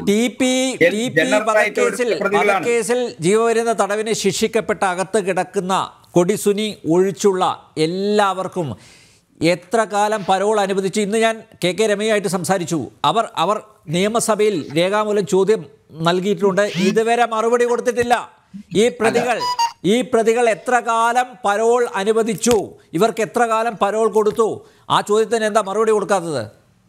T P ജൻ- T P ജനറലായിട്ട് വധക്കേസിൽ ഒരു പ്രതികളാണ്. വധക്കേസിൽ ജീവപര്യന്ത തടവിന് ശിക്ഷിക്കപ്പെട്ട അകത്ത് കിടക്കുന്ന കൊടിസുനി ഒഴിച്ചുള്ള എല്ലാവർക്കും എത്ര കാലം പരോൾ അനുവദിച്ചു ഇന്ന് ഞാൻ കെ കെ രമയുമായിട്ട് സംസാരിച്ചു അവർ അവർ നിയമസഭയിൽ രേഖാമൂലം ചോദ്യം നൽകിയിട്ടുണ്ട് ഇതുവരെ മറുപടി കൊടുത്തിട്ടില്ല ഈ പ്രതികൾ ഈ പ്രതികൾ എത്ര കാലം പരോൾ അനുവദിച്ചു ഇവർക്ക് എത്ര കാലം പരോൾ കൊടുത്തു ആ ചോദ്യത്തിന് എന്താ മറുപടി കൊടുക്കാത്തത്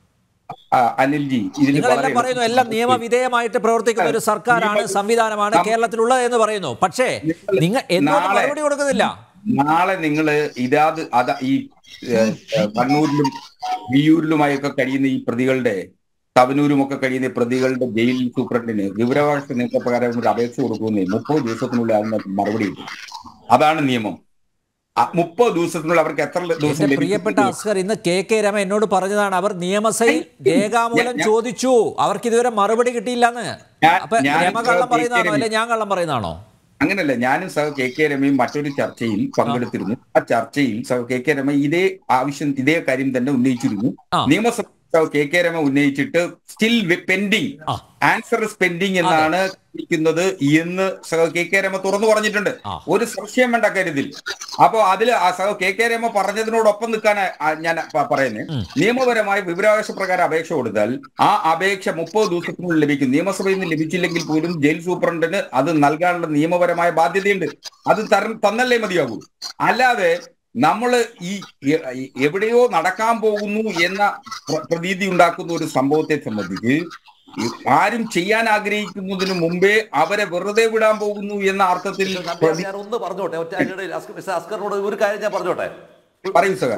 ആ, അനിൽജി ഇതിൽ നിങ്ങളെല്ലാം വളരെ പറയുന്നു എല്ലാം നിയമവിധേയമായിട്ട് പ്രവർത്തിക്കുന്ന ഒരു സർക്കാരാണ് സംവിധാനമാണ് കേരളത്തിലുള്ളത് എന്ന് പറയുന്നു പക്ഷേ നിങ്ങൾ എന്തുകൊണ്ട് നാളെ- മറുപടി കൊടുക്കുന്നില്ല നാളെ നിങ്ങൾ ഇതാത് അത ഈ ഏഹ്, ഏഹ്, കണ്ണൂരിലും വിയൂരിലുമായൊക്കെ കഴിയുന്ന ഈ പ്രതികളുടെ തവനൂരും ഒക്കെ കഴിയുന്ന ഈ പ്രതികളുടെ ജയിൽ സൂപ്രണ്ടിന് വിവരാവകാശ നിയമപ്രകാരം ഒരു അപേക്ഷ കൊടുക്കുന്നേ മുപ്പത് ദിവസത്തിനുള്ളിൽ അതിന് മറുപടി കിട്ടും അതാണ് നിയമം ആ മുപ്പത് ദിവസത്തിനുള്ളിൽ അവർക്ക് എത്ര ദിവസം എന്റെ പ്രിയപ്പെട്ട ലഭിക്കും? അസ്കർ ഇന്ന് കെ കെ രമ എന്നോട് പറഞ്ഞതാണ് അവർ നിയമസഭയിൽ രേഖാമൂലം ഞാൻ- ചോദിച്ചു അവർക്ക് ഇതുവരെ മറുപടി കിട്ടിയില്ലെന്ന് ഞാൻ- അപ്പൊ ഞാൻ രമ കള്ളം കെ കെ പറയുന്നതാണോ രമ- അല്ലെ ഞാൻ കള്ളം പറയുന്നതാണോ അങ്ങനല്ല ഞാനും സഹ കെ കെ രമയും മറ്റൊരു ചർച്ചയിൽ പങ്കെടുത്തിരുന്നു ആ ചർച്ചയിൽ സഹ കെ കെ രമ ഇതേ ആവശ്യം ഇതേ കാര്യം തന്നെ ഉന്നയിച്ചിരുന്നു ആ. നിയമസഭ സഹ കെ കെ രമ ഉന്നയിച്ചിട്ട് സ്റ്റിൽ പെൻഡിങ് ആ. ആൻസർ ഇസ് പെൻഡിങ് എന്നാണ് ഇരിക്കുന്നത് എന്ന് സഹ കെ കെ രമ തുറന്നു പറഞ്ഞിട്ടുണ്ട് ആ. ഒരു സംശയം വേണ്ട കാര്യത്തിൽ അപ്പോ അതിൽ ആ സഹ കെ കെ രമ പറഞ്ഞതിനോടൊപ്പം നിൽക്കാൻ ഞാൻ പ- പറയുന്നത് നിയമപരമായി വിവരാവകാശ പ്രകാരം അപേക്ഷ കൊടുത്താൽ ആ അപേക്ഷ മുപ്പത് ദിവസത്തിനുള്ളിൽ ലഭിക്കും നിയമസഭയിൽ നിന്ന് ലഭിച്ചില്ലെങ്കിൽ പോലും ജയിൽ സൂപ്രണ്ടിന് അത് നൽകാനുള്ള നിയമപരമായ ബാധ്യതയുണ്ട് അത് തര- തന്നല്ലേ മതിയാകൂ അല്ലാതെ നമ്മൾ ഈ എ- എവിടെയോ നടക്കാൻ പോകുന്നു എന്ന പ്ര- പ്രതീതി ഉണ്ടാക്കുന്ന ഒരു സംഭവത്തെ സംബന്ധിച്ച് ഈ ആരും ചെയ്യാൻ ആഗ്രഹിക്കുന്നതിന് മുമ്പേ അവരെ വെറുതെ വിടാൻ പോകുന്നു എന്ന അർത്ഥത്തിൽ പ്രതി- ഞാൻ ഒന്ന് പറഞ്ഞോട്ടെ ഒറ്റ അതിനിടയിൽ അസ്കർ- മിസ്റ്റർ അസ്കറിനോട് ഒരു കാര്യം ഞാൻ പറഞ്ഞോട്ടെ പറയൂ സഹ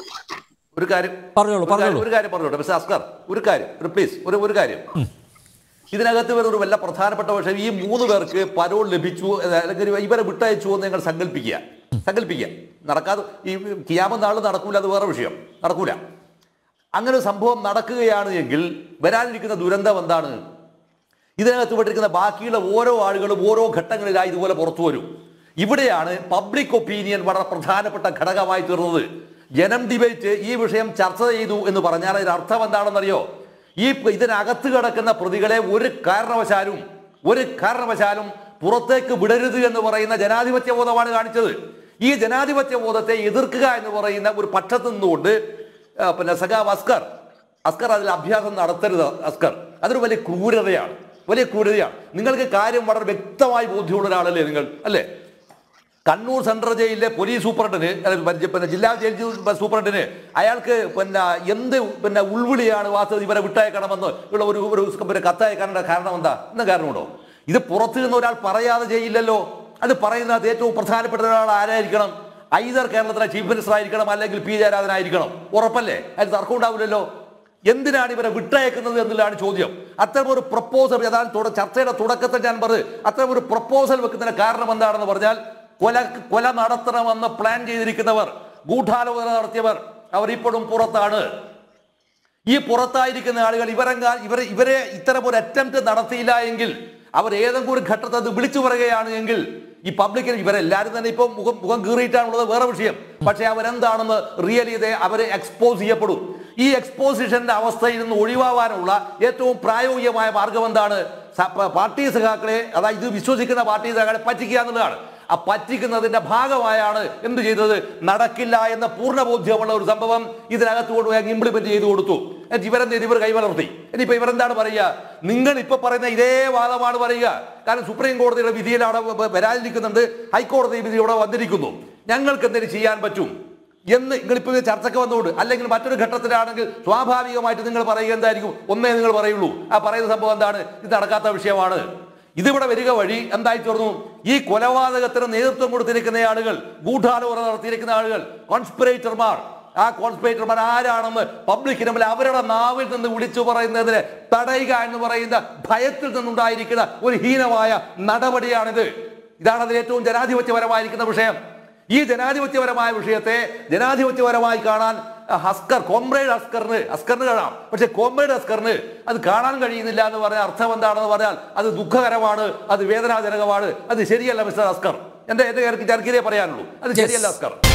ഒരു കാര്യം പറഞ്ഞോളൂ, ഒരു കാര്യം- പറഞ്ഞോളൂ. ഒരു കാര്യം പറഞ്ഞോട്ടെ മിസ്റ്റർ അസ്കർ ഒരു കാര്യം ഒരു പ്ലീസ് ഒരു ഒരു കാര്യം ഇതിനകത്ത് വരുന്ന ഒരു വല്ല പ്രധാനപ്പെട്ട പക്ഷേ ഈ മൂന്ന് പേർക്ക് പരോൾ ലഭിച്ചു എന്ന് അല്ലെങ്കിൽ ഇവരെ വിട്ടയച്ചു എന്ന് നിങ്ങൾ സങ്കല്പിക്കുക സങ്കല്പിക്കുക നടക്കാതെ ഈ കിയാമ നാൾ നടക്കൂല അത് വേറെ വിഷയം നടക്കൂല അങ്ങനെ ഒരു സംഭവം നടക്കുകയാണ് എങ്കിൽ വരാനിരിക്കുന്ന ദുരന്തം എന്താണ് ഇതിനകത്ത് പെട്ടിരിക്കുന്ന ബാക്കിയുള്ള ഓരോ ആളുകളും ഓരോ ഘട്ടങ്ങളിലായി ഇതുപോലെ പുറത്തു വരും ഇവിടെയാണ് പബ്ലിക് ഒപ്പീനിയൻ വളരെ പ്രധാനപ്പെട്ട ഘടകമായി തീർന്നത് ജനം ഡിബേറ്റ് ഈ വിഷയം ചർച്ച ചെയ്തു എന്ന് പറഞ്ഞാൽ അതിന് അർത്ഥം എന്താണെന്നറിയോ ഈ പ- ഇതിനകത്ത് കിടക്കുന്ന പ്രതികളെ ഒരു കാരണവശാലും ഒരു കാരണവശാലും പുറത്തേക്ക് വിടരുത് എന്ന് പറയുന്ന ജനാധിപത്യ ബോധമാണ് കാണിച്ചത് ഈ ജനാധിപത്യ ബോധത്തെ എതിർക്കുക എന്ന് പറയുന്ന ഒരു പക്ഷത്ത് നിന്നുകൊണ്ട് ആ, പിന്നെ സഖാവ് അസ്കർ അസ്കർ അതിൽ അഭ്യാസം നടത്തരുത് അസ്കർ അതൊരു വലിയ ക്രൂരതയാണ് വലിയ ക്രൂരതയാണ് നിങ്ങൾക്ക് കാര്യം വളരെ വ്യക്തമായി ബോധ്യമുള്ള ഒരാളല്ലേ നിങ്ങൾ അല്ലേ കണ്ണൂർ സെൻട്രൽ ജയിലിലെ പോലീസ് സൂപ്രണ്ടിന് അല്ല, പിന്നെ പിന്നെ ജില്ലാ ജയിൽ സൂപ്രണ്ടിന് അയാൾക്ക് പിന്നെ എന്ത് പിന്നെ ഉൾവിളിയാണ് വാസ്തവം ഇവരെ വിട്ടയക്കണമെന്ന് ഉള്ള ഒരു ഒരു പിന്നെ കത്തയക്കാനുള്ള കാരണം എന്താ എന്ന കാരണമുണ്ടോ ഇത് പുറത്തു നിന്ന് ഒരാൾ പറയാതെ ചെയ്യില്ലല്ലോ അത് പറയുന്നത് ഏറ്റവും പ്രധാനപ്പെട്ട ഒരാൾ ആരായിരിക്കണം ഐതർ കേരളത്തിലെ ചീഫ് മിനിസ്റ്റർ ആയിരിക്കണം അല്ലെങ്കിൽ പി ജയരാജൻ ആയിരിക്കണം ഉറപ്പല്ലേ അതിൽ തർക്കം ഉണ്ടാവില്ലല്ലോ എന്തിനാണ് ഇവരെ വിട്ടയക്കുന്നത് എന്നുള്ളതാണ് ചോദ്യം അത്തരം ഒരു പ്രപ്പോസൽ അതാണ് തുട- ചർച്ചയുടെ തുടക്കത്തിൽ ഞാൻ പറഞ്ഞത് അത്തരം ഒരു പ്രപ്പോസൽ വെക്കുന്നതിന് കാരണം എന്താണെന്ന് പറഞ്ഞാൽ കൊല കൊല നടത്തണമെന്ന് പ്ലാൻ ചെയ്തിരിക്കുന്നവർ ഗൂഢാലോചന നടത്തിയവർ അവർ ഇപ്പോഴും പുറത്താണ് ഈ പുറത്തായിരിക്കുന്ന ആളുകൾ ഇവരെങ്കാ ഇവരെ ഇവരെ ഇത്തരം ഒരു അറ്റംപ്റ്റ് നടത്തിയില്ല എങ്കിൽ അവർ ഏതെങ്കിലും ഒരു ഘട്ടത്തിൽ അത് വിളിച്ചു പറയുകയാണ് എങ്കിൽ ഈ പബ്ലിക്കിന് ഇവരെല്ലാവരും തന്നെ ഇപ്പൊ മുഖം മുഖം കീറിയിട്ടാണുള്ളത് വേറെ വിഷയം പക്ഷെ അവരെന്താണെന്ന് റിയലി ഇതേ അവരെ എക്സ്പോസ് ചെയ്യപ്പെടും ഈ എക്സ്പോസിഷന്റെ അവസ്ഥയിൽ നിന്ന് ഒഴിവാകാനുള്ള ഏറ്റവും പ്രായോഗികമായ മാർഗം എന്താണ് സ- പ- പാർട്ടി സഖാക്കളെ അതായത് ഇത് വിശ്വസിക്കുന്ന പാർട്ടി സഖാക്കളെ പറ്റിക്കുക എന്നുള്ളതാണ് ആ പറ്റിക്കുന്നതിന്റെ ഭാഗമായാണ് എന്ത് ചെയ്തത് നടക്കില്ല എന്ന പൂർണ്ണ ബോധ്യമുള്ള ഒരു സംഭവം ഇതിനകത്ത് കൊണ്ടുപോയി ഇംപ്ലിമെന്റ് ചെയ്തു കൊടുത്തു എന്നിട്ട് ഇവരെന്ത് ചെയ്തു? ഇവർ കൈമലർത്തി ഇനിയിപ്പോ ഇവരെന്താണ് പറയുക നിങ്ങൾ ഇപ്പൊ പറയുന്ന ഇതേ വാദമാണ് പറയുക കാരണം സുപ്രീം കോടതിയുടെ വിധിയിൽ അവിടെ വ- വരാതിരിക്കുന്നുണ്ട് ഹൈക്കോടതി വിധി ഇവിടെ വന്നിരിക്കുന്നു ഞങ്ങൾക്ക് എന്തെങ്കിലും ചെയ്യാൻ പറ്റും എന്ന് നിങ്ങളിപ്പോ ഇത് ചർച്ചയ്ക്ക് വന്നുകൊണ്ട് അല്ലെങ്കിൽ മറ്റൊരു ഘട്ടത്തിലാണെങ്കിൽ സ്വാഭാവികമായിട്ട് നിങ്ങൾ പറയുക എന്തായിരിക്കും ഒന്നേ നിങ്ങൾ പറയുള്ളൂ ആ പറയുന്ന സംഭവം എന്താണ് ഇത് നടക്കാത്ത വിഷയമാണ് ഇതിവിടെ വരിക വഴി എന്തായി തീർന്നു ഈ കൊലപാതകത്തിന് നേതൃത്വം കൊടുത്തിരിക്കുന്ന ആളുകൾ ഗൂഢാലോചന നടത്തിയിരിക്കുന്ന ആളുകൾ കോൺസ്പിറേറ്റർമാർ ആ കോൺസ്പിറേറ്റർമാർ ആരാണെന്ന് പബ്ലിക്കിന് മുമ്പിൽ അവരുടെ നാവിൽ നിന്ന് വിളിച്ചു പറയുന്നതിന് തടയുക എന്ന് പറയുന്ന ഭയത്തിൽ നിന്നുണ്ടായിരിക്കുന്ന ഒരു ഹീനമായ നടപടിയാണിത് ഇതാണ് അതിൽ ഏറ്റവും ജനാധിപത്യപരമായിരിക്കുന്ന വിഷയം ഈ ജനാധിപത്യപരമായ വിഷയത്തെ ജനാധിപത്യപരമായി കാണാൻ അഹ്, ഹസ്കർ കോമ്രേഡ് ഹസ്കറിന് ഹസ്കറിന് കാണാം പക്ഷെ കോമ്രേഡ് ഹസ്കറിന് അത് കാണാൻ കഴിയുന്നില്ല എന്ന് പറഞ്ഞാൽ അർത്ഥം എന്താണെന്ന് പറഞ്ഞാൽ അത് ദുഃഖകരമാണ് അത് വേദനാജനകമാണ് അത് ശരിയല്ല മിസ്റ്റർ ഹസ്കർ എന്റെ എന്റെ ചർക്കിതേ പറയാനുള്ളൂ അത് ശരിയല്ല ഹസ്കർ